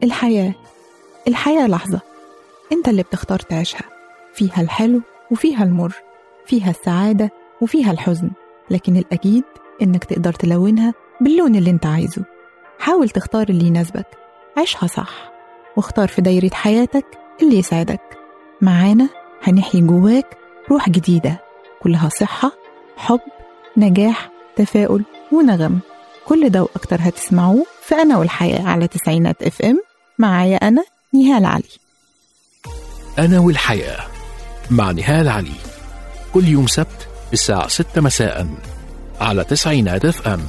الحياة الحياة لحظة انت اللي بتختار تعيشها فيها الحلو وفيها المر فيها السعادة وفيها الحزن لكن الأكيد إنك تقدر تلونها باللون اللي انت عايزه حاول تختار اللي يناسبك عيشها صح واختار في دايرة حياتك اللي يسعدك معانا هنحيي جواك روح جديدة كلها صحة حب نجاح تفاؤل ونغم كل ده وأكتر هتسمعوه في أنا والحياة على تسعينات اف ام معايا أنا نهال علي أنا والحياة مع نهال علي كل يوم سبت الساعة 6 مساء على تسعينات اف ام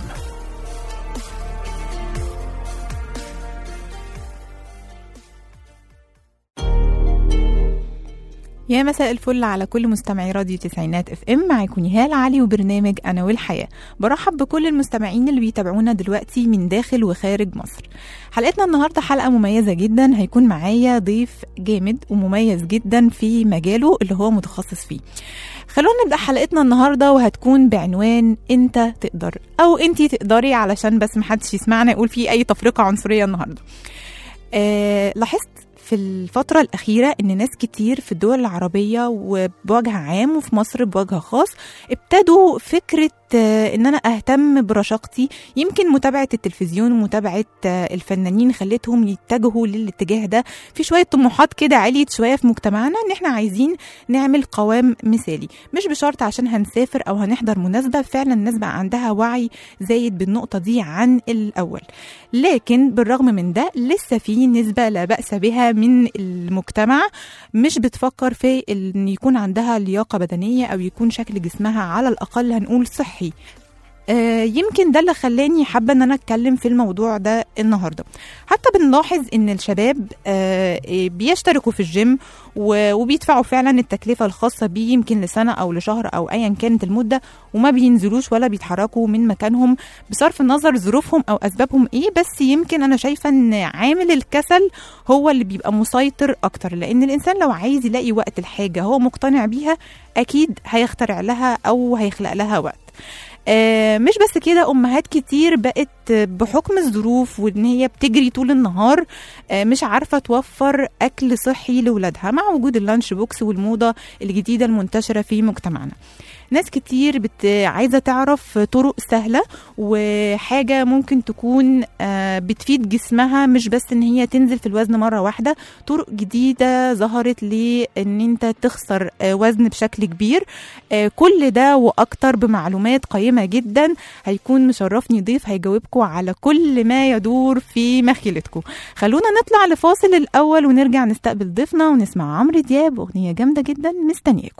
يا مساء الفل على كل مستمعي راديو تسعينات اف ام معاكم نهال علي وبرنامج انا والحياه برحب بكل المستمعين اللي بيتابعونا دلوقتي من داخل وخارج مصر حلقتنا النهارده حلقه مميزه جدا هيكون معايا ضيف جامد ومميز جدا في مجاله اللي هو متخصص فيه خلونا نبدا حلقتنا النهارده وهتكون بعنوان انت تقدر او انتي تقدري علشان بس محدش يسمعنا يقول في اي تفرقه عنصريه النهارده آه لاحظت في الفترة الأخيرة إن ناس كتير في الدول العربية وبوجه عام وفي مصر بوجه خاص ابتدوا فكرة آه، إن أنا أهتم برشاقتي يمكن متابعة التلفزيون ومتابعة آه، الفنانين خلتهم يتجهوا للاتجاه ده في شوية طموحات كده عليت شوية في مجتمعنا إن إحنا عايزين نعمل قوام مثالي مش بشرط عشان هنسافر أو هنحضر مناسبة فعلا الناس بقى عندها وعي زايد بالنقطة دي عن الأول لكن بالرغم من ده لسه في نسبة لا بأس بها من المجتمع مش بتفكر في ان يكون عندها لياقة بدنية او يكون شكل جسمها على الاقل هنقول صحي آه، يمكن ده اللي خلاني حابه ان انا اتكلم في الموضوع ده النهارده حتى بنلاحظ ان الشباب آه، آه، بيشتركوا في الجيم و- وبيدفعوا فعلا التكلفه الخاصه بيه يمكن لسنه او لشهر او ايا كانت المده وما بينزلوش ولا بيتحركوا من مكانهم بصرف النظر ظروفهم او اسبابهم ايه بس يمكن انا شايفه ان عامل الكسل هو اللي بيبقى مسيطر اكتر لان الانسان لو عايز يلاقي وقت الحاجه هو مقتنع بيها اكيد هيخترع لها او هيخلق لها وقت آه، مش بس كده امهات كتير بقت بحكم الظروف وان هي بتجري طول النهار آه، مش عارفه توفر اكل صحي لاولادها مع وجود اللانش بوكس والموضه الجديده المنتشره في مجتمعنا ناس كتير بت... عايزه تعرف طرق سهله وحاجه ممكن تكون آه، بتفيد جسمها مش بس ان هي تنزل في الوزن مره واحده طرق جديده ظهرت لان انت تخسر آه، وزن بشكل كبير آه، كل ده واكتر بمعلومات قيمه جدا هيكون مشرفني ضيف هيجاوبكم على كل ما يدور في مخيلتكم خلونا نطلع لفاصل الاول ونرجع نستقبل ضيفنا ونسمع عمرو دياب اغنيه جامده جدا مستنياكم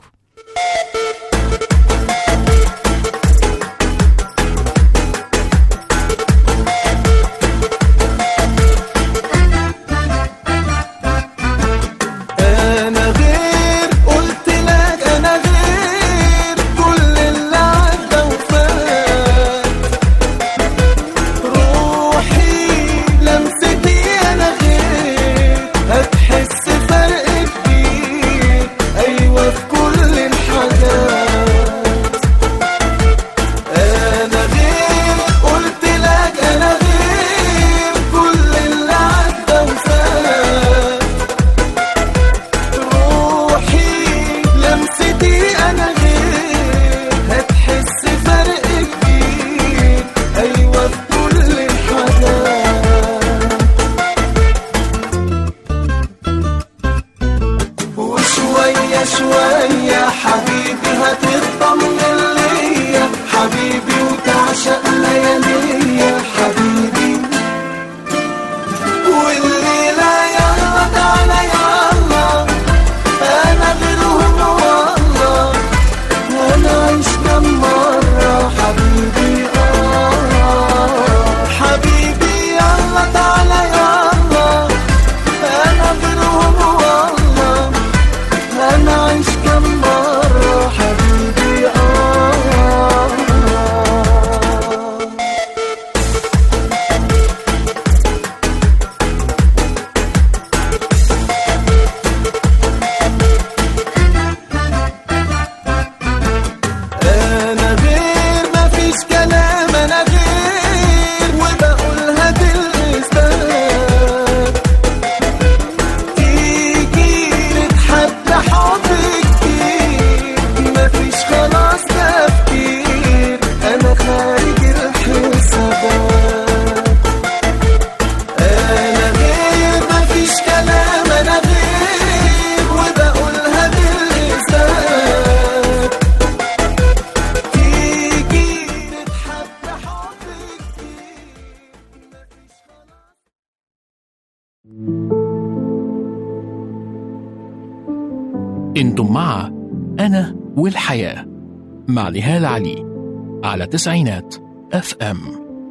انا غير قلت لك انا غير كل اللي عدى وفات روحي لمستي انا غير هتحس فرق كبير ايوه في كل الحاجات انتم مع انا والحياه مع نهال علي على تسعينات اف ام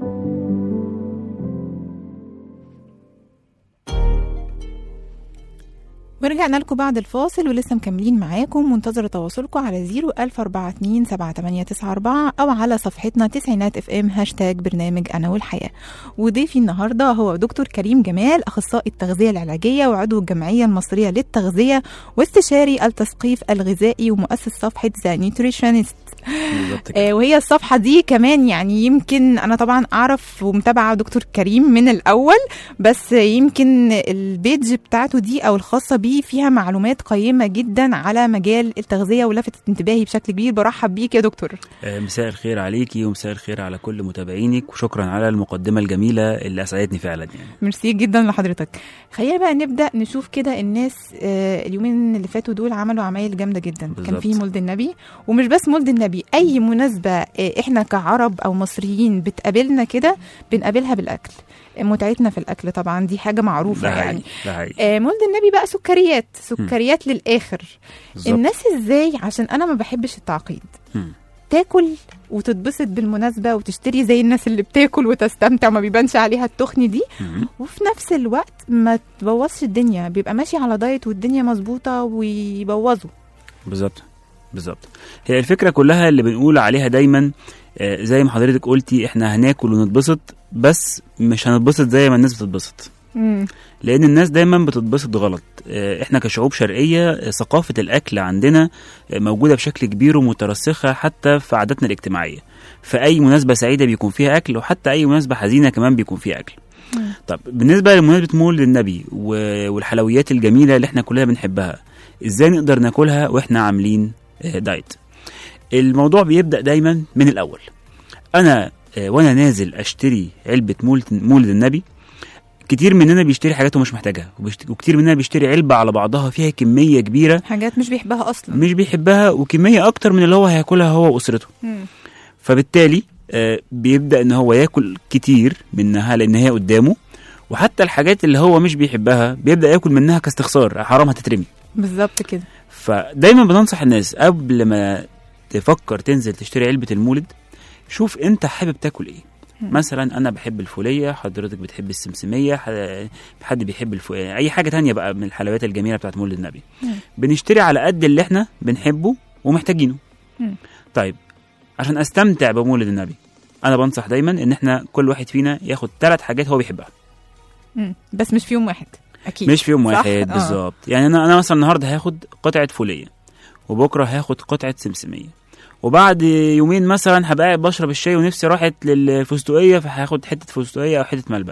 ورجعنا لكم بعد الفاصل ولسه مكملين معاكم منتظر تواصلكم على 010427894 أو على صفحتنا تسعينات اف ام هاشتاج برنامج أنا والحياة وضيفي النهاردة هو دكتور كريم جمال أخصائي التغذية العلاجية وعضو الجمعية المصرية للتغذية واستشاري التثقيف الغذائي ومؤسس صفحة ذا نيوتريشنست بالظبط كده آه، وهي الصفحة دي كمان يعني يمكن أنا طبعا أعرف ومتابعة دكتور كريم من الأول بس يمكن البيج بتاعته دي أو الخاصة بيه فيها معلومات قيمة جدا على مجال التغذية ولفتت انتباهي بشكل كبير برحب بيك يا دكتور آه، مساء الخير عليكي ومساء الخير على كل متابعينك وشكرا على المقدمه الجميله اللي اسعدتني فعلا يعني ميرسي جدا لحضرتك خلينا بقى نبدا نشوف كده الناس آه، اليومين اللي فاتوا دول عملوا عمايل جامده جدا كان بالظبط. في مولد النبي ومش بس مولد النبي اي مناسبه آه، احنا كعرب او مصريين بتقابلنا كده بنقابلها بالاكل متعتنا في الاكل طبعا دي حاجه معروفه ده يعني حقيقي ده حقيقي آه، مولد النبي بقى سكريات سكريات للاخر بالظبط. الناس ازاي عشان انا ما بحبش التعقيد مم. تاكل وتتبسط بالمناسبه وتشتري زي الناس اللي بتاكل وتستمتع وما بيبانش عليها التخن دي مم. وفي نفس الوقت ما تبوظش الدنيا بيبقى ماشي على دايت والدنيا مظبوطه ويبوظوا بالظبط بالظبط هي الفكره كلها اللي بنقول عليها دايما آه، زي ما حضرتك قلتي احنا هناكل ونتبسط بس مش هنتبسط زي ما الناس بتتبسط امم لان الناس دايما بتتبسط غلط آه، احنا كشعوب شرقيه آه، ثقافه الاكل عندنا آه، موجوده بشكل كبير ومترسخه حتى في عاداتنا الاجتماعيه في اي مناسبه سعيده بيكون فيها اكل وحتى اي مناسبه حزينه كمان بيكون فيها اكل مم. طب بالنسبه لمناسبه مولد النبي و- والحلويات الجميله اللي احنا كلنا بنحبها ازاي نقدر ناكلها واحنا عاملين آه، دايت الموضوع بيبدا دايما من الاول انا آه، وانا نازل اشتري علبه مولد مولد النبي كتير مننا بيشتري حاجات هو مش محتاجها وبيشت- وكتير مننا بيشتري علبه على بعضها فيها كميه كبيره حاجات مش بيحبها اصلا مش بيحبها وكميه اكتر من اللي هو هياكلها هو واسرته مم. فبالتالي آه، بيبدا ان هو ياكل كتير منها لان هي قدامه وحتى الحاجات اللي هو مش بيحبها بيبدا ياكل منها كاستخسار حرام هتترمي بالظبط كده فدايما بننصح الناس قبل ما تفكر تنزل تشتري علبه المولد شوف انت حابب تاكل ايه مم. مثلا انا بحب الفوليه حضرتك بتحب السمسميه ح- حد بيحب الفو... اي حاجه تانية بقى من الحلويات الجميله بتاعت مولد النبي مم. بنشتري على قد اللي احنا بنحبه ومحتاجينه مم. طيب عشان استمتع بمولد النبي انا بنصح دايما ان احنا كل واحد فينا ياخد ثلاث حاجات هو بيحبها مم. بس مش في يوم واحد اكيد مش في يوم صح؟ واحد آه. بالظبط يعني انا انا مثلا النهارده هاخد قطعه فوليه وبكره هاخد قطعه سمسميه وبعد يومين مثلا هبقى قاعد بشرب الشاي ونفسي راحت للفستقيه فهاخد حته فستقيه او حته ملبن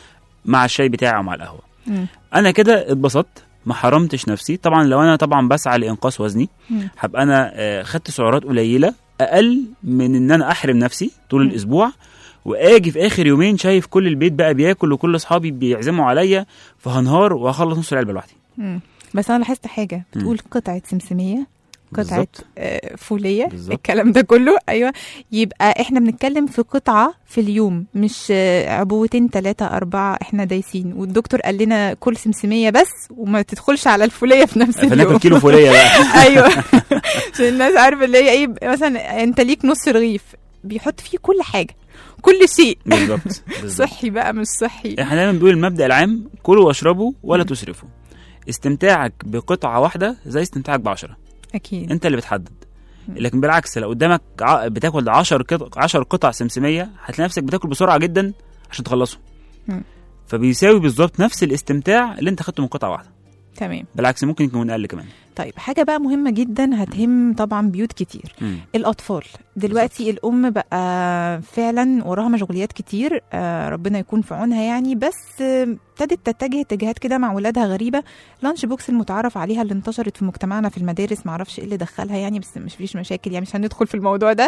مع الشاي بتاعي ومع القهوه مم. انا كده اتبسطت ما حرمتش نفسي طبعا لو انا طبعا بسعى لانقاص وزني مم. هبقى انا آه، خدت سعرات قليله اقل من ان انا احرم نفسي طول مم. الاسبوع واجي في اخر يومين شايف كل البيت بقى بياكل وكل اصحابي بيعزموا عليا فهنهار وهخلص نص العلبه لوحدي مم. بس انا لاحظت حاجه بتقول قطعه سمسميه قطعه بالظبط. آه، فوليه بالظبط. الكلام ده كله ايوه يبقى احنا بنتكلم في قطعه في اليوم مش آه، عبوتين ثلاثه اربعه احنا دايسين والدكتور قال لنا كل سمسميه بس وما تدخلش على الفوليه في نفس اليوم فناكل كيلو فوليه بقى ايوه عشان الناس عارفه اللي هي ايه مثلا انت ليك نص رغيف بيحط فيه كل حاجه كل شيء بالظبط بالظبط. صحي بقى مش صحي احنا دايما بنقول المبدا العام كلوا واشربوا ولا تسرفوا استمتاعك بقطعه واحده زي استمتاعك بعشرة اكيد انت اللي بتحدد مم. لكن بالعكس لو قدامك ع- بتاكل 10 قطع 10 قطع سمسميه هتلاقي نفسك بتاكل بسرعه جدا عشان تخلصهم مم. فبيساوي بالظبط نفس الاستمتاع اللي انت خدته من قطعه واحده تمام بالعكس ممكن يكون اقل كمان طيب حاجه بقى مهمه جدا هتهم طبعا بيوت كتير مم. الاطفال دلوقتي الام بقى فعلا وراها مشغوليات كتير آه، ربنا يكون في عونها يعني بس آه، ابتدت تتجه اتجاهات كده مع ولادها غريبه لانش بوكس المتعارف عليها اللي انتشرت في مجتمعنا في المدارس معرفش ايه اللي دخلها يعني بس مش فيش مشاكل يعني مش هندخل في الموضوع ده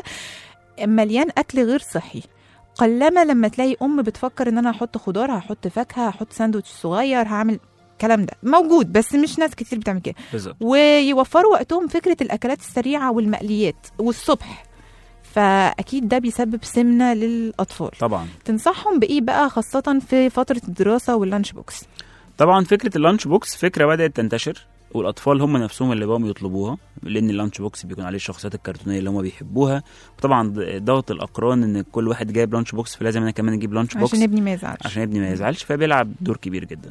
مليان اكل غير صحي قلما لما تلاقي ام بتفكر ان انا هحط خضار هحط فاكهه هحط ساندوتش صغير هعمل الكلام ده موجود بس مش ناس كتير بتعمل كده بالظبط ويوفروا وقتهم فكره الاكلات السريعه والمقليات والصبح فاكيد ده بيسبب سمنه للاطفال طبعا تنصحهم بايه بقى خاصه في فتره الدراسه واللانش بوكس طبعا فكره اللانش بوكس فكره بدات تنتشر والاطفال هم نفسهم اللي بقوا يطلبوها لان اللانش بوكس بيكون عليه الشخصيات الكرتونيه اللي هم بيحبوها وطبعا ضغط الاقران ان كل واحد جايب لانش بوكس فلازم انا كمان اجيب لانش بوكس عشان ابني ما يزعلش عشان ابني ما يزعلش فبيلعب دور كبير جدا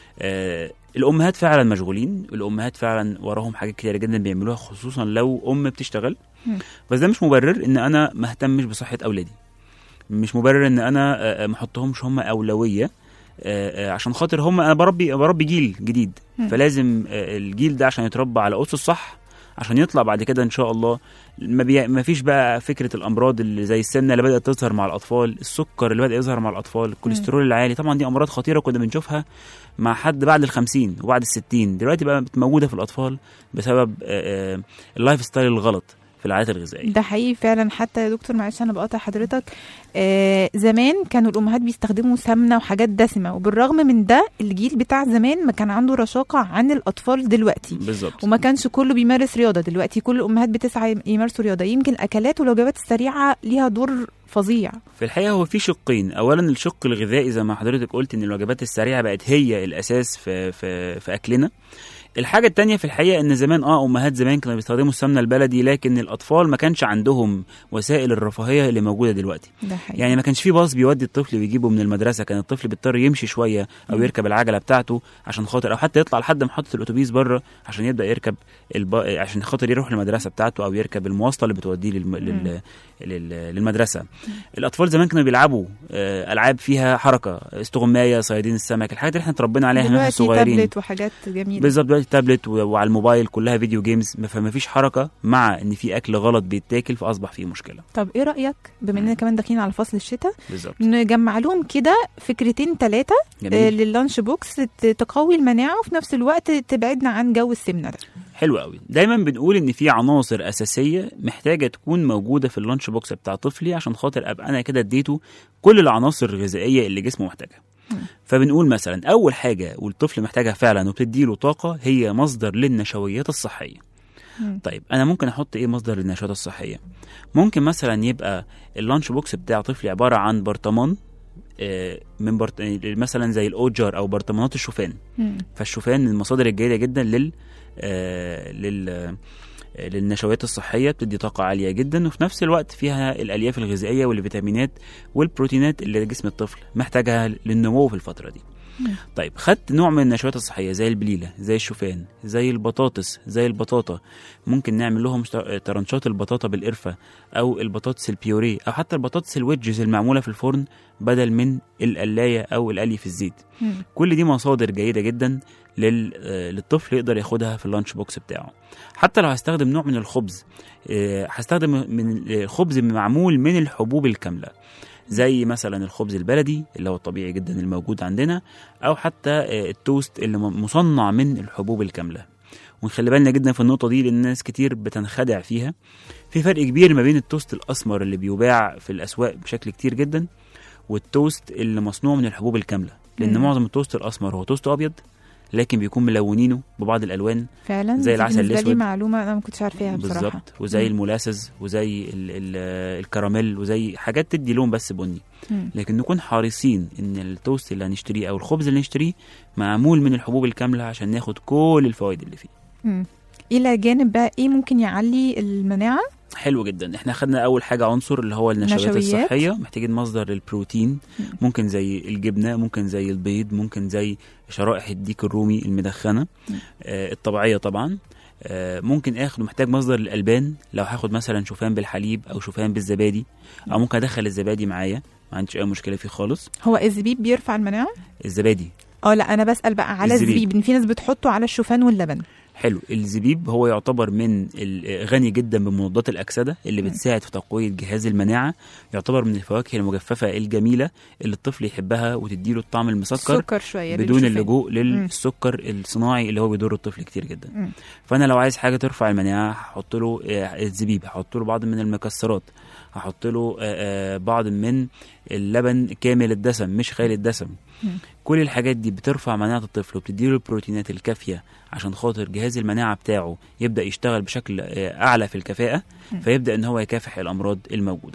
آه الامهات فعلا مشغولين الامهات فعلا وراهم حاجات كتير جدا بيعملوها خصوصا لو ام بتشتغل مم. بس ده مش مبرر ان انا ما اهتمش بصحه اولادي مش مبرر ان انا آه، آه، ما احطهمش هم اولويه آه، آه، عشان خاطر هم انا بربي بربي جيل جديد مم. فلازم آه، الجيل ده عشان يتربى على اسس صح عشان يطلع بعد كده ان شاء الله ما, بي... ما فيش بقى فكره الامراض اللي زي السمنه اللي بدات تظهر مع الاطفال السكر اللي بدا يظهر مع الاطفال الكوليسترول العالي طبعا دي امراض خطيره كنا بنشوفها مع حد بعد الخمسين وبعد الستين دلوقتي بقى موجوده في الاطفال بسبب آه، آه، اللايف ستايل الغلط في العادات الغذائيه ده حقيقي فعلا حتى يا دكتور معلش انا بقاطع حضرتك آه زمان كانوا الامهات بيستخدموا سمنه وحاجات دسمه وبالرغم من ده الجيل بتاع زمان ما كان عنده رشاقه عن الاطفال دلوقتي بالظبط وما كانش كله بيمارس رياضه دلوقتي كل الامهات بتسعى يمارسوا رياضه يمكن الاكلات والوجبات السريعه ليها دور فظيع في الحقيقه هو في شقين اولا الشق الغذائي زي ما حضرتك قلت ان الوجبات السريعه بقت هي الاساس في في في اكلنا الحاجة التانية في الحقيقة إن زمان اه أمهات زمان كانوا بيستخدموا السمنة البلدي لكن الأطفال ما كانش عندهم وسائل الرفاهية اللي موجودة دلوقتي ده حقيقي يعني ما كانش في باص بيودي الطفل ويجيبه من المدرسه كان الطفل بيضطر يمشي شويه او يركب العجله بتاعته عشان خاطر او حتى يطلع لحد محطه الاتوبيس بره عشان يبدا يركب الب... عشان خاطر يروح المدرسه بتاعته او يركب المواصله اللي بتوديه للم... لل... لل... للمدرسه الاطفال زمان كانوا بيلعبوا آه، العاب فيها حركه استغمايه صيادين السمك الحاجات اللي احنا اتربينا عليها واحنا دلوقتي صغيرين تابلت وحاجات جميله بالظبط دلوقتي تابلت و- وعلى الموبايل كلها فيديو جيمز فما فيش حركه مع ان في اكل غلط بيتاكل فاصبح فيه مشكله طب ايه رايك بما اننا كمان داخلين على فصل الشتاء بالظبط نجمع لهم كده فكرتين ثلاثه جميل لللانش بوكس ت- تقوي المناعه وفي نفس الوقت تبعدنا عن جو السمنه ده حلو قوي دايما بنقول ان في عناصر اساسيه محتاجه تكون موجوده في اللانش بوكس بتاع طفلي عشان خاطر ابقى انا كده اديته كل العناصر الغذائيه اللي جسمه محتاجها فبنقول مثلا اول حاجه والطفل محتاجها فعلا وبتديله طاقه هي مصدر للنشويات الصحيه مم. طيب انا ممكن احط ايه مصدر للنشويات الصحيه ممكن مثلا يبقى اللانش بوكس بتاع طفلي عباره عن برطمان آه، من برط... مثلا زي الاوجر او برطمانات الشوفان مم. فالشوفان من المصادر الجيده جدا لل آه لل آه، للنشويات الصحيه بتدي طاقه عاليه جدا وفي نفس الوقت فيها الالياف الغذائيه والفيتامينات والبروتينات اللي جسم الطفل محتاجها للنمو في الفتره دي مم. طيب خدت نوع من النشويات الصحيه زي البليله زي الشوفان زي البطاطس زي البطاطا ممكن نعمل لهم شت- ترنشات البطاطا بالقرفه او البطاطس البيوريه او حتى البطاطس الويدجز المعموله في الفرن بدل من القلايه او القلي في الزيت مم. كل دي مصادر جيده جدا لل... آه، للطفل يقدر ياخدها في اللانش بوكس بتاعه حتى لو هستخدم نوع من الخبز آه، هستخدم من الخبز معمول من الحبوب الكامله زي مثلا الخبز البلدي اللي هو الطبيعي جدا الموجود عندنا او حتى آه، التوست اللي م- مصنع من الحبوب الكامله ونخلي بالنا جدا في النقطه دي لان ناس كتير بتنخدع فيها في فرق كبير ما بين التوست الاسمر اللي بيباع في الاسواق بشكل كتير جدا والتوست اللي مصنوع من الحبوب الكامله لان مم. معظم التوست الاسمر هو توست ابيض لكن بيكون ملونينه ببعض الالوان فعلا زي دي العسل بالنسبه لي الأسود. معلومه انا ما كنتش عارفاها بصراحه بالظبط وزي مم. المولاسز وزي ال ال الكراميل وزي حاجات تدي لون بس بني مم. لكن نكون حريصين ان التوست اللي هنشتريه او الخبز اللي نشتريه معمول من الحبوب الكامله عشان ناخد كل الفوائد اللي فيه مم. الى جانب بقى ايه ممكن يعلي المناعه حلو جدا احنا خدنا اول حاجه عنصر اللي هو النشويات نشويات. الصحيه محتاجين مصدر للبروتين ممكن زي الجبنه ممكن زي البيض ممكن زي شرائح الديك الرومي المدخنه آه الطبيعيه طبعا آه ممكن اخد محتاج مصدر للالبان لو هاخد مثلا شوفان بالحليب او شوفان بالزبادي او ممكن ادخل الزبادي معايا ما عنديش اي مشكله فيه خالص هو الزبيب بيرفع المناعه الزبادي اه لا انا بسال بقى على الزبيب. الزبيب ان في ناس بتحطه على الشوفان واللبن حلو الزبيب هو يعتبر من ال- غني جدا بمضادات الاكسده اللي بتساعد في تقويه جهاز المناعه يعتبر من الفواكه المجففه الجميله اللي الطفل يحبها وتديله الطعم المسكر سكر شويه بدون للشوفان. اللجوء للسكر الصناعي اللي هو بيضر الطفل كتير جدا مم. فانا لو عايز حاجه ترفع المناعه هحط له آه، الزبيب هحط له بعض من المكسرات هحط له آه، آه، بعض من اللبن كامل الدسم مش خالي الدسم مم. كل الحاجات دي بترفع مناعه الطفل وبتديله البروتينات الكافيه عشان خاطر جهاز المناعه بتاعه يبدا يشتغل بشكل آه، اعلى في الكفاءه مم. فيبدا ان هو يكافح الامراض الموجوده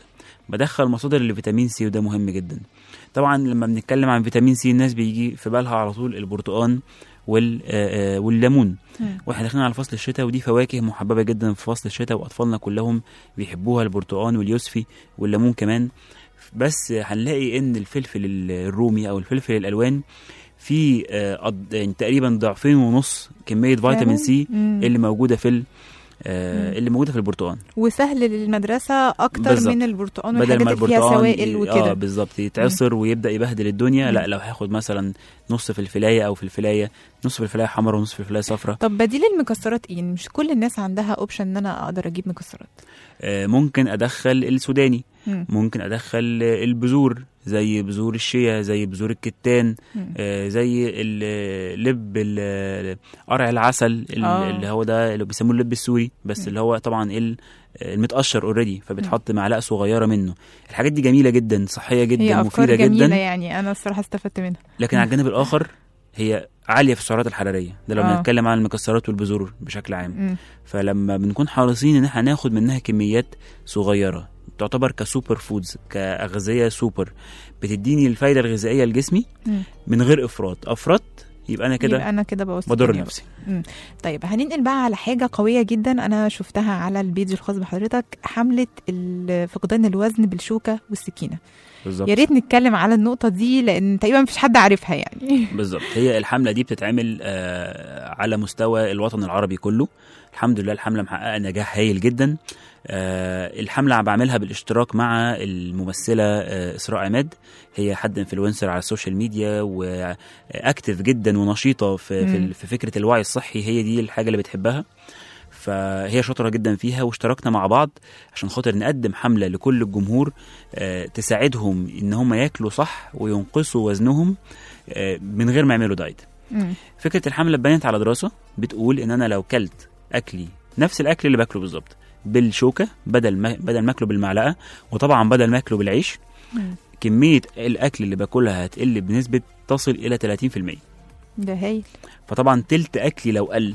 بدخل مصادر لفيتامين سي وده مهم جدا طبعا لما بنتكلم عن فيتامين سي الناس بيجي في بالها على طول البرتقال وال آه، آه، والليمون مم. واحنا داخلين على فصل الشتاء ودي فواكه محببه جدا في فصل الشتاء واطفالنا كلهم بيحبوها البرتقال واليوسفي والليمون كمان بس هنلاقي ان الفلفل الرومي او الفلفل الالوان في آه، قد- يعني تقريبا ضعفين ونص كميه فيتامين سي مم. اللي موجوده في ال- آه، مم. اللي موجوده في البرتقال وسهل للمدرسه اكتر بالظبط. من البرتقال بدل والحاجات ما اللي فيها البرتقال سوائل ي- اه وكده بالظبط يتعصر ويبدا يبهدل الدنيا مم. لا لو هاخد مثلا نص فلفلايه او فلفلايه نص فلفلايه حمراء ونص فلفلايه صفراء طب بديل المكسرات ايه يعني مش كل الناس عندها اوبشن ان انا اقدر اجيب مكسرات آه، ممكن ادخل السوداني مم. ممكن ادخل آه، البذور زي بذور الشيا زي بذور الكتان مم. آه، زي ال- لب ال- قرع العسل ال- آه. اللي هو ده اللي بيسموه اللب السوري بس مم. اللي هو طبعا ال- المتقشر اوريدي فبتحط معلقه صغيره منه الحاجات دي جميله جدا صحيه هي جدا افكار مفيده جميله جدا يعني انا الصراحه استفدت منها لكن على الجانب الاخر هي عاليه في السعرات الحراريه ده لو آه. بنتكلم عن المكسرات والبذور بشكل عام مم. فلما بنكون حريصين ان احنا ناخد منها كميات صغيره تعتبر كسوبر فودز كاغذيه سوبر بتديني الفايده الغذائيه لجسمي مم. من غير افراط افرط يبقى انا يبقى كده انا كده بوظت بضر الدنيا نفسي طيب هننقل بقى على حاجة قوية جدا أنا شفتها على البيج الخاص بحضرتك حملة ال- فقدان الوزن بالشوكة والسكينة بالظبط يا ريت نتكلم على النقطة دي لأن تقريبا مفيش حد عارفها يعني بالظبط هي الحمله دي بتتعمل آه، على مستوى الوطن العربي كله الحمد لله الحمله محققه نجاح هايل جدا آه، الحمله بعملها بالاشتراك مع الممثله آه، اسراء عماد هي حد انفلونسر على السوشيال ميديا واكتف جدا ونشيطه في في, مم. ال- في فكره الوعي الصحي هي دي الحاجه اللي بتحبها فهي شاطره جدا فيها واشتركنا مع بعض عشان خاطر نقدم حمله لكل الجمهور آه، تساعدهم ان هم ياكلوا صح وينقصوا وزنهم آه، من غير ما يعملوا دايت مم. فكره الحمله اتبنت على دراسه بتقول ان انا لو كلت اكلي نفس الاكل اللي باكله بالظبط بالشوكه بدل ما بدل ما اكله بالمعلقه وطبعا بدل ما اكله بالعيش مم. كميه الاكل اللي باكلها هتقل بنسبه تصل الى 30% ده هايل فطبعا تلت اكلي لو قل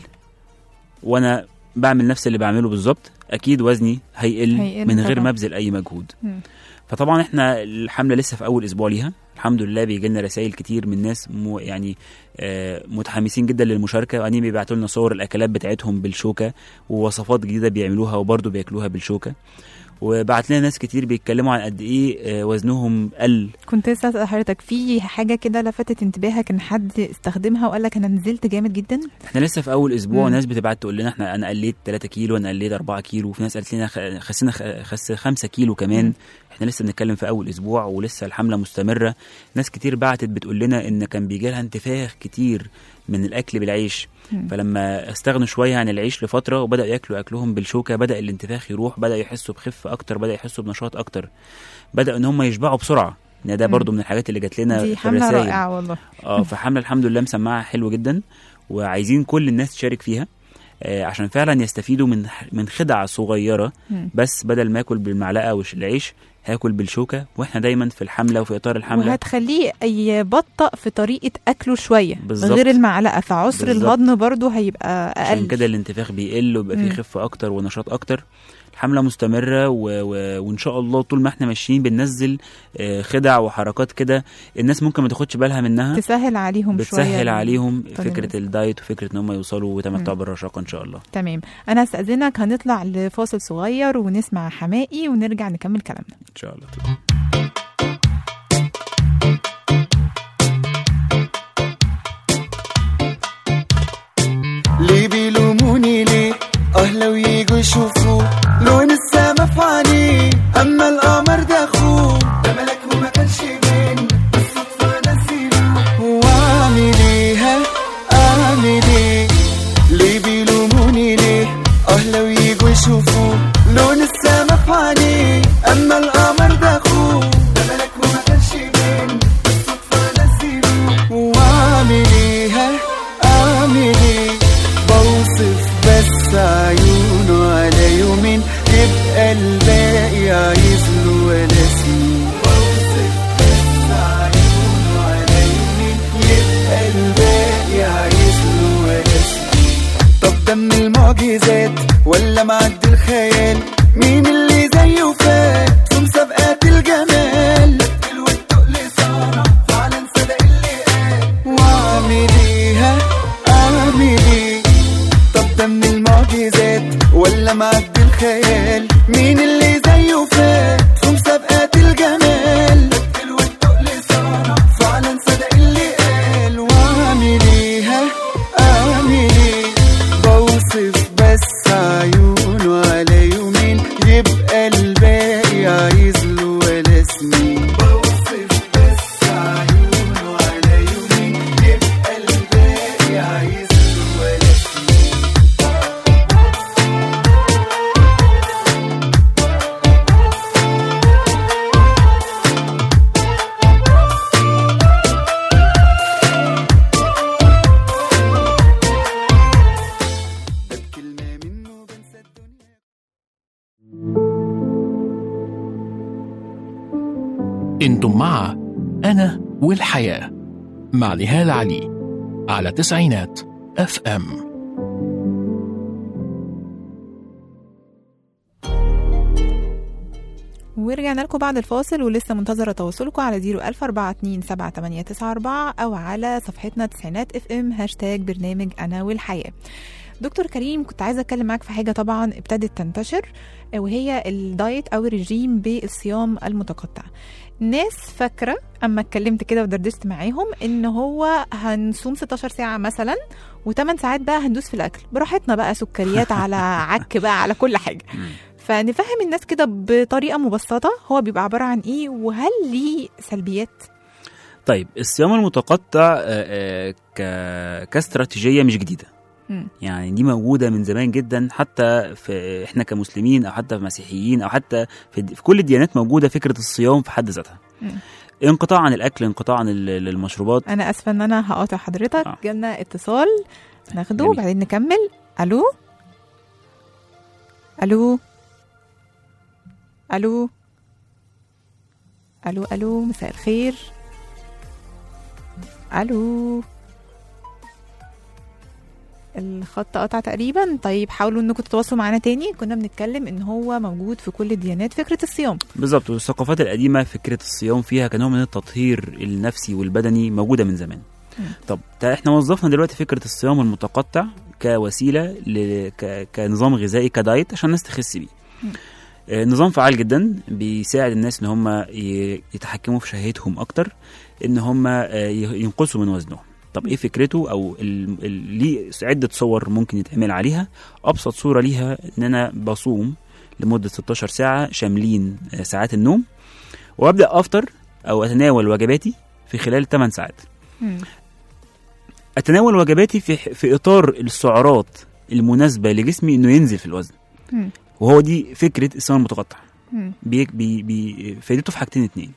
وانا بعمل نفس اللي بعمله بالظبط اكيد وزني هيقل, هيقل من غير طبعاً. ما ابذل اي مجهود مم. فطبعا احنا الحمله لسه في اول اسبوع ليها الحمد لله بيجي لنا رسائل كتير من ناس مو يعني آه متحمسين جدا للمشاركه وبعدين بيبعتوا لنا صور الاكلات بتاعتهم بالشوكه ووصفات جديده بيعملوها وبرضه بياكلوها بالشوكه وبعت لنا ناس كتير بيتكلموا عن قد ايه آه وزنهم قل كنت لسه أسأل حضرتك في حاجة كده لفتت انتباهك إن حد استخدمها وقال لك أنا نزلت جامد جدا احنا لسه في اول اسبوع مم. وناس بتبعت تقول لنا احنا انا قليت 3 كيلو انا قليت 4 كيلو وفي ناس قالت لنا خ- خسينا خ- خس 5 كيلو كمان مم. احنا لسه بنتكلم في اول اسبوع ولسه الحمله مستمره ناس كتير بعتت بتقول لنا ان كان بيجي لها انتفاخ كتير من الاكل بالعيش مم. فلما استغنوا شويه عن العيش لفتره وبدا ياكلوا اكلهم بالشوكه بدا الانتفاخ يروح بدا يحسوا بخفه اكتر بدا يحسوا بنشاط اكتر بدا ان هم يشبعوا بسرعه يعني ده مم. برضو من الحاجات اللي جات لنا دي في حملة الرسائل رائعة والله اه فحمله الحمد لله مسمعها حلو جدا وعايزين كل الناس تشارك فيها آه عشان فعلا يستفيدوا من من خدعه صغيره مم. بس بدل ما اكل بالمعلقه والعيش هاكل بالشوكه واحنا دايما في الحمله وفي اطار الحمله وهتخليه يبطأ في طريقة أكله شوية بالظبط. غير المعلقة فعسر بالظبط. الهضم برضو هيبقى عشان أقل كده الانتفاخ بيقل ويبقى مم. فيه خفه اكتر ونشاط اكتر الحمله مستمره و... و... وان شاء الله طول ما احنا ماشيين بننزل آه، خدع وحركات كده الناس ممكن ما تاخدش بالها منها تسهل عليهم شوية بتسهل عليهم طالما. فكره الدايت وفكره ان هم يوصلوا ويتمتعوا مم. بالرشاقه ان شاء الله تمام انا استاذنك هنطلع لفاصل صغير ونسمع حمائي ونرجع نكمل كلامنا ان شاء الله ليه بيلوموني ليه اه لو يجوا يشوفوا لون السما في عينيه اما القمر ده اخوه ده ملك وما كانش بين بالصدفه نسيله واعمل ايه ها اعمل ايه ليه بيلوموني ليه اه لو يجوا يشوفوا لون السما في عينيه اما القمر ده اخوه ده ملك وما كانش بين بالصدفه نسيله واعمل ايه ها اعمل ايه بوصف بس عيونه على يومين يبقى الباقي عايز له ولا سنين بوصف بس عيونه على يومين يبقى الباقي عايز له ولا سنين طب ده من المعجزات ولا معدي الخيال مين اللي زيه فات في مسابقات مع أنا والحياة مع نهال علي على تسعينات اف ام ورجعنا لكم بعد الفاصل ولسه منتظرة تواصلكم على 004278894 أو على صفحتنا تسعينات اف ام هاشتاج برنامج أنا والحياة دكتور كريم كنت عايزة أتكلم معاك في حاجة طبعا ابتدت تنتشر وهي الدايت أو الرجيم بالصيام المتقطع الناس فاكرة أما اتكلمت كده ودردشت معاهم إن هو هنصوم 16 ساعة مثلا و8 ساعات بقى هندوس في الأكل براحتنا بقى سكريات على عك بقى على كل حاجة فنفهم الناس كده بطريقه مبسطه هو بيبقى عباره عن ايه وهل ليه سلبيات طيب الصيام المتقطع آه، آه، ك... كاستراتيجيه مش جديده مم. يعني دي موجوده من زمان جدا حتى في احنا كمسلمين او حتى في مسيحيين او حتى في, في كل الديانات موجوده فكره الصيام في حد ذاتها مم. انقطاع عن الاكل انقطاع عن ال- المشروبات انا اسفه ان انا هقاطع حضرتك آه. جالنا اتصال ناخده جميل. وبعدين نكمل الو الو الو الو الو مساء الخير الو الخط قطع تقريبا طيب حاولوا انكم تتواصلوا معانا تاني كنا بنتكلم ان هو موجود في كل الديانات فكره الصيام بالظبط والثقافات القديمه فكره الصيام فيها كنوع من التطهير النفسي والبدني موجوده من زمان مم. طب تا- احنا وظفنا دلوقتي فكره الصيام المتقطع كوسيله ل... ك... كنظام غذائي كدايت عشان الناس تخس بيه مم. آه، نظام فعال جدا بيساعد الناس ان هم ي- يتحكموا في شهيتهم اكتر ان هم آه، ي- ينقصوا من وزنهم طب ايه فكرته او ال... ال... ليه عده صور ممكن يتعمل عليها ابسط صوره ليها ان انا بصوم لمده 16 ساعه شاملين آه، ساعات النوم وابدا افطر او اتناول وجباتي في خلال 8 ساعات مم. اتناول وجباتي في في اطار السعرات المناسبه لجسمي انه ينزل في الوزن مم. وهو دي فكره الصيام المتقطع مم. بي بي بي فايدته في حاجتين اتنين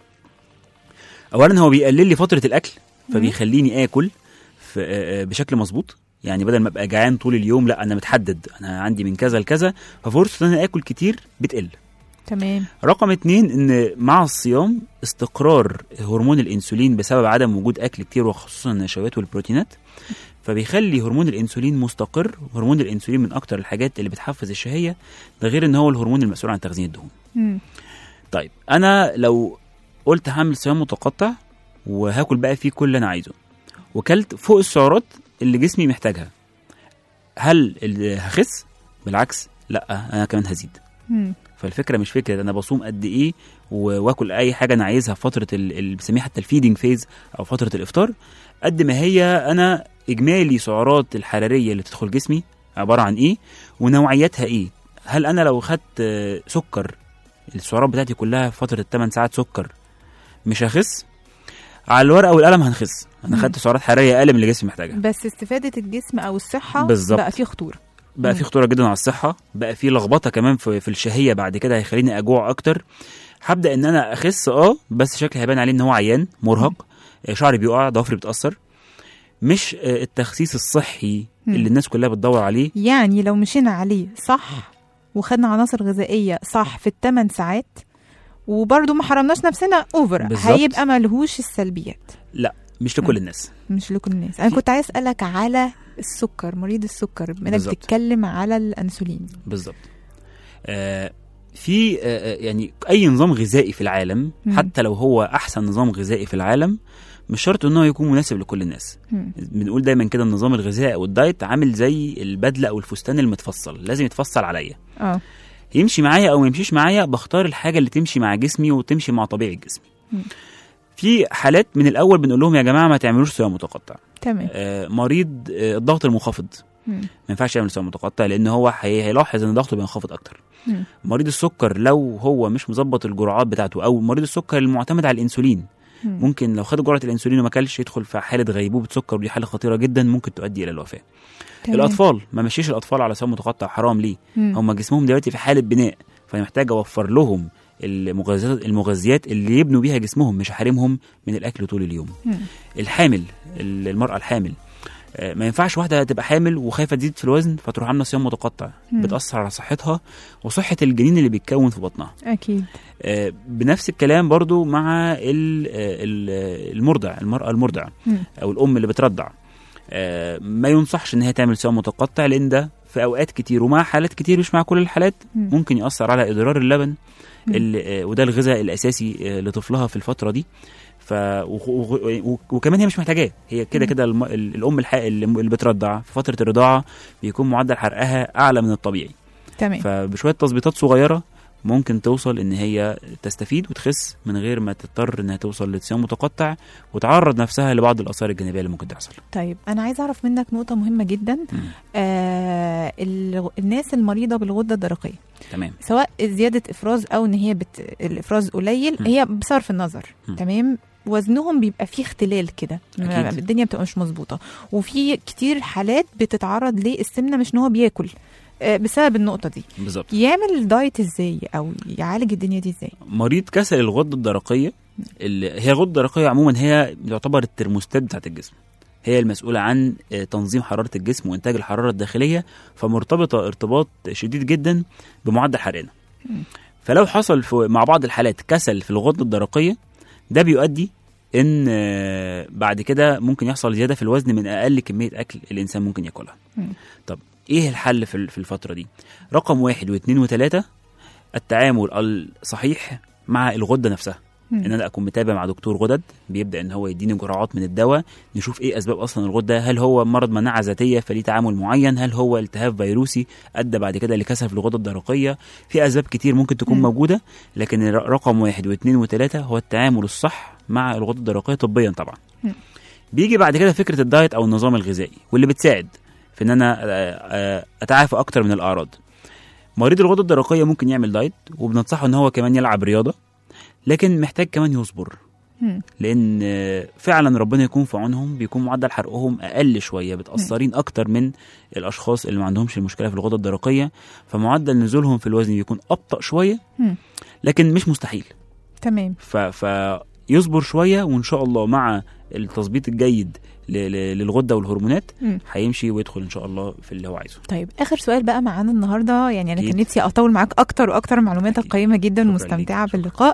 اولا هو بيقلل لي فتره الاكل فبيخليني اكل في آه، آه، بشكل مظبوط يعني بدل ما ابقى جعان طول اليوم لا انا متحدد انا عندي من كذا لكذا ففرصه ان انا اكل كتير بتقل تمام رقم اتنين ان مع الصيام استقرار هرمون الانسولين بسبب عدم وجود اكل كتير وخصوصا النشويات والبروتينات فبيخلي هرمون الانسولين مستقر هرمون الانسولين من اكتر الحاجات اللي بتحفز الشهيه ده غير ان هو الهرمون المسؤول عن تخزين الدهون مم. طيب انا لو قلت هعمل صيام متقطع وهاكل بقى فيه كل اللي انا عايزه وكلت فوق السعرات اللي جسمي محتاجها هل ال- هخس بالعكس لا انا كمان هزيد مم. فالفكره مش فكره انا بصوم قد ايه و- واكل اي حاجه انا عايزها في فتره ال- اللي بنسميها حتى الفيدنج فيز او فتره الافطار قد ما هي انا اجمالي سعرات الحراريه اللي تدخل جسمي عباره عن ايه ونوعياتها ايه هل انا لو خدت آه، سكر السعرات بتاعتي كلها في فتره 8 ساعات سكر مش هخس على الورقه والقلم هنخس انا مم. خدت سعرات حراريه اقل من اللي جسمي محتاجها بس استفاده الجسم او الصحه بالظبط. بقى فيه خطوره بقى مم. في خطوره جدا على الصحه بقى في لخبطه كمان في, في الشهيه بعد كده هيخليني اجوع اكتر هبدا ان انا اخس اه بس شكلي هيبان عليه ان هو عيان مرهق آه، شعري بيقع ضوافري بتاثر مش آه، التخسيس الصحي مم. اللي الناس كلها بتدور عليه يعني لو مشينا عليه صح وخدنا عناصر غذائيه صح في الثمان ساعات وبرضه ما حرمناش نفسنا اوفر بالظبط. هيبقى ملهوش السلبيات مش لكل مم. الناس مش لكل الناس انا كنت عايز اسالك على السكر مريض السكر بما انك بالظبط. بتتكلم على الانسولين بالظبط آه في آه آه، يعني اي نظام غذائي في العالم مم. حتى لو هو احسن نظام غذائي في العالم مش شرط ان هو يكون مناسب لكل الناس مم. بنقول دايما كده النظام الغذائي او الدايت عامل زي البدله او الفستان المتفصل لازم يتفصل عليا اه يمشي معايا او ما يمشيش معايا بختار الحاجه اللي تمشي مع جسمي وتمشي مع طبيعه جسمي مم. في حالات من الاول بنقول لهم يا جماعه ما تعملوش صيام متقطع تمام آه مريض آه الضغط المنخفض مم. ما ينفعش يعمل صيام متقطع لان هو هي- هيلاحظ ان ضغطه بينخفض اكتر مم. مريض السكر لو هو مش مظبط الجرعات بتاعته او مريض السكر المعتمد على الانسولين مم. ممكن لو خد جرعه الانسولين وما كلش يدخل في حاله غيبوبه سكر ودي حاله خطيره جدا ممكن تؤدي الى الوفاه تمام. الاطفال ما مشيش الاطفال على صيام متقطع حرام ليه مم. هم جسمهم دلوقتي في حاله بناء فانا محتاج اوفر لهم المغذيات المغذيات اللي يبنوا بيها جسمهم مش هحرمهم من الاكل طول اليوم مم. الحامل ال- المراه الحامل آه، ما ينفعش واحده تبقى حامل وخايفه تزيد في الوزن فتروح عامله صيام متقطع مم. بتاثر على صحتها وصحه الجنين اللي بيتكون في بطنها اكيد آه، بنفس الكلام برضو مع ال- آه، ال- المرضع المراه المرضع مم. او الام اللي بترضع آه، ما ينصحش ان هي تعمل صيام متقطع لان ده في اوقات كتير ومع حالات كتير مش مع كل الحالات مم. ممكن ياثر على اضرار اللبن مم. اللي آه، وده الغذاء الاساسي آه، لطفلها في الفتره دي ف وخ- وخ- و- وكمان هي مش محتاجاه هي كده مم. كده الم... ال- الام الح... اللي اللي بترضع في فتره الرضاعه بيكون معدل حرقها اعلى من الطبيعي تمام فبشويه تظبيطات صغيره ممكن توصل ان هي تستفيد وتخس من غير ما تضطر انها توصل لصيام متقطع وتعرض نفسها لبعض الاثار الجانبيه اللي ممكن تحصل طيب انا عايزه اعرف منك نقطه مهمه جدا مم. آه ال- الناس المريضه بالغده الدرقيه تمام سواء زياده افراز او ان هي بت... الافراز قليل م. هي بصرف النظر م. تمام وزنهم بيبقى فيه اختلال كده ما- أكيد. الدنيا بتبقى مش مظبوطه وفي كتير حالات بتتعرض للسمنه مش ان هو بياكل آه، بسبب النقطه دي بالظبط يعمل دايت ازاي او يعالج الدنيا دي ازاي مريض كسل الغده الدرقيه اللي هي الغده الدرقيه عموما هي يعتبر الترموستات بتاعت الجسم هي المسؤولة عن آه، تنظيم حرارة الجسم وإنتاج الحرارة الداخلية فمرتبطة ارتباط شديد جدا بمعدل حرقنا فلو حصل في مع بعض الحالات كسل في الغدة الدرقية ده بيؤدي ان آه، بعد كده ممكن يحصل زيادة في الوزن من أقل كمية أكل الإنسان ممكن ياكلها مم. طب إيه الحل في ال- في الفترة دي رقم واحد واثنين وثلاثة التعامل الصحيح مع الغدة نفسها مم. ان انا اكون متابع مع دكتور غدد بيبدا ان هو يديني جرعات من الدواء نشوف ايه اسباب اصلا الغده هل هو مرض مناعه ذاتيه فليه تعامل معين هل هو التهاب فيروسي ادى بعد كده لكسل في الغده الدرقيه في اسباب كتير ممكن تكون مم. موجوده لكن ر- رقم واحد واثنين وثلاثه هو التعامل الصح مع الغده الدرقيه طبيا طبعا مم. بيجي بعد كده فكره الدايت او النظام الغذائي واللي بتساعد في ان انا آه، آه، اتعافى اكتر من الاعراض مريض الغده الدرقيه ممكن يعمل دايت وبننصحه ان هو كمان يلعب رياضه لكن محتاج كمان يصبر مم. لان آه، فعلا ربنا يكون في عونهم بيكون معدل حرقهم اقل شويه متاثرين اكتر من الاشخاص اللي ما عندهمش المشكله في الغده الدرقيه فمعدل نزولهم في الوزن بيكون ابطا شويه مم. لكن مش مستحيل تمام ف... فيصبر شويه وان شاء الله مع التظبيط الجيد ل... ل... للغده والهرمونات مم. هيمشي ويدخل ان شاء الله في اللي هو عايزه طيب اخر سؤال بقى معانا النهارده يعني انا أكيد. كان نفسي اطول معاك اكتر واكتر معلوماتك أكيد. قيمه جدا شكراً ومستمتعه ليك. شكراً. باللقاء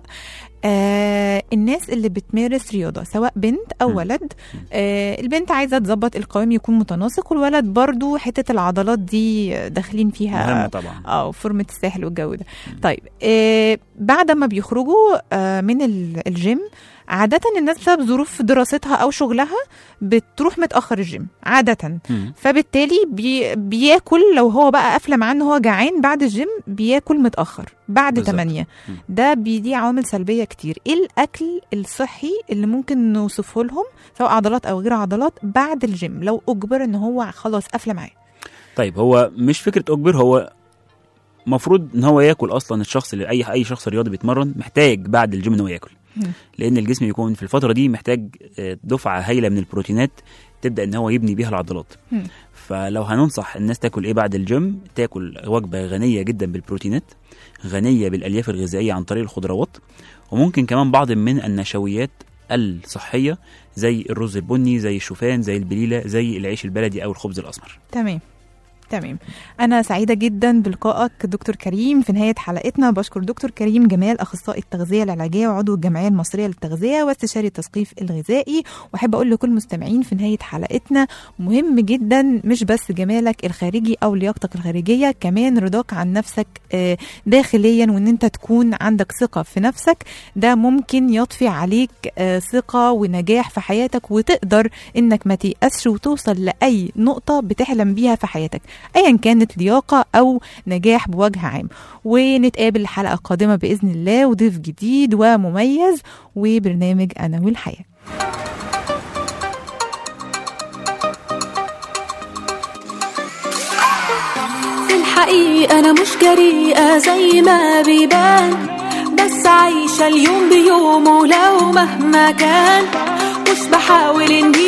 آه الناس اللي بتمارس رياضه سواء بنت او مم. ولد آه البنت عايزه تظبط القوام يكون متناسق والولد برضو حته العضلات دي داخلين فيها مهم طبعا اه فورمة الساحل والجو ده طيب آه بعد ما بيخرجوا آه من ال- الجيم عادة الناس بسبب ظروف دراستها أو شغلها بتروح متأخر الجيم عادة مم. فبالتالي بي بياكل لو هو بقى قافلة معاه ان هو جعان بعد الجيم بياكل متأخر بعد بالظبط. 8 مم. ده بيدي عوامل سلبية كتير ايه الأكل الصحي اللي ممكن نوصفه لهم سواء عضلات أو غير عضلات بعد الجيم لو أجبر ان هو خلاص قافلة معاه طيب هو مش فكره اجبر هو المفروض ان هو ياكل اصلا الشخص اللي اي اي شخص رياضي بيتمرن محتاج بعد الجيم ان هو ياكل مم. لان الجسم بيكون في الفتره دي محتاج آه، دفعه هائله من البروتينات تبدا ان هو يبني بيها العضلات مم. فلو هننصح الناس تاكل ايه بعد الجيم تاكل وجبه غنيه جدا بالبروتينات غنيه بالالياف الغذائيه عن طريق الخضروات وممكن كمان بعض من النشويات الصحيه زي الرز البني زي الشوفان زي البليله زي العيش البلدي او الخبز الاسمر تمام تمام أنا سعيدة جدا بلقائك دكتور كريم في نهاية حلقتنا بشكر دكتور كريم جمال أخصائي التغذية العلاجية وعضو الجمعية المصرية للتغذية واستشاري التثقيف الغذائي وأحب أقول لكل المستمعين في نهاية حلقتنا مهم جدا مش بس جمالك الخارجي أو لياقتك الخارجية كمان رضاك عن نفسك آه، داخليا وإن أنت تكون عندك ثقة في نفسك ده ممكن يضفي عليك آه، ثقة ونجاح في حياتك وتقدر انك ما تيأسش وتوصل لأي نقطة بتحلم بيها في حياتك ايا كانت لياقة او نجاح بوجه عام ونتقابل الحلقة القادمة بإذن الله وضيف جديد ومميز وبرنامج أنا والحياة في الحقيقة أنا مش جريئة زي ما بيبان بس عايشة اليوم بيومه لو مهما كان مش بحاول إني